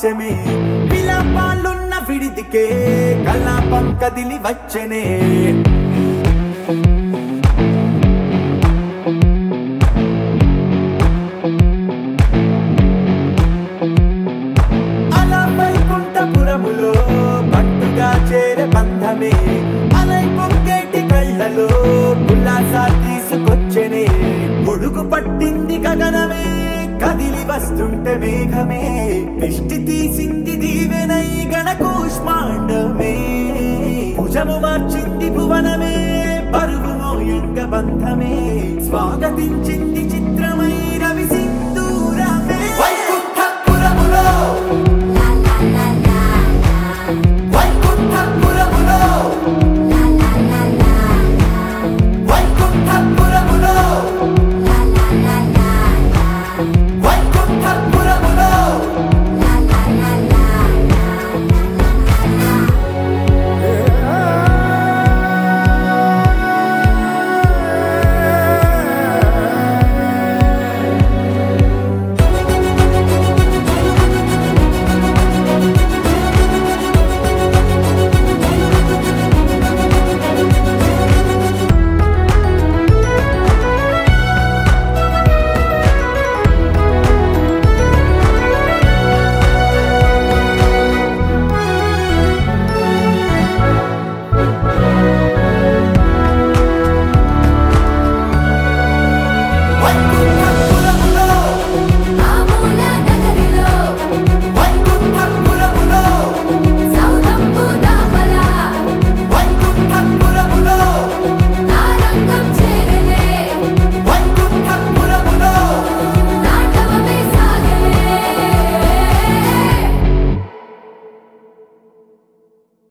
హాస్యమే విలాపాలున్న విడిదికే కలాపం కదిలి వచ్చనే అలా వైకుంఠపురములో పట్టుగా చేరే బంధమే అలై పొంగేటి కళ్ళలో ఉల్లాసా తీసుకొచ్చనే ముడుగు పట్టింది గగనమే కదిలి వస్తుంటే మేఘమే దృష్టి తీసింది దీవెనై గణకూష్మాండమే భుజము మార్చింది భువనమే పరుగు మోయంగ బంధమే స్వాగతించింది చిత్రమై రవిసింహ